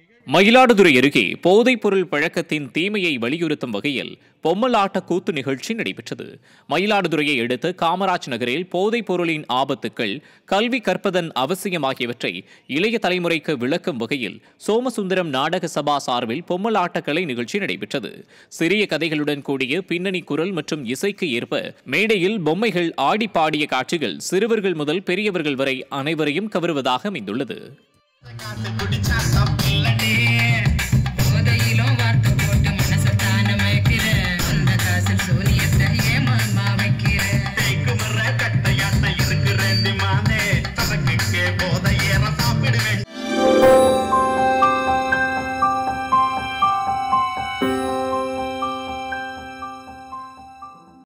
மயிலாடுதுறை அருகே போதைப்பொருள் பழக்கத்தின் தீமையை வலியுறுத்தும் வகையில் பொம்மல் ஆட்ட கூத்து நிகழ்ச்சி நடைபெற்றது மயிலாடுதுறையை அடுத்த காமராஜ் நகரில் போதைப் பொருளின் ஆபத்துக்கள் கல்வி கற்பதன் அவசியம் ஆகியவற்றை இளைய தலைமுறைக்கு விளக்கும் வகையில் சோமசுந்தரம் நாடக சபா சார்பில் பொம்மல் ஆட்டக்கலை நிகழ்ச்சி நடைபெற்றது சிறிய கதைகளுடன் கூடிய பின்னணி குரல் மற்றும் இசைக்கு ஏற்ப மேடையில் பொம்மைகள் ஆடி பாடிய காட்சிகள் சிறுவர்கள் முதல் பெரியவர்கள் வரை அனைவரையும் கவருவதாக அமைந்துள்ளது காத்து குடிச்சா சப்ப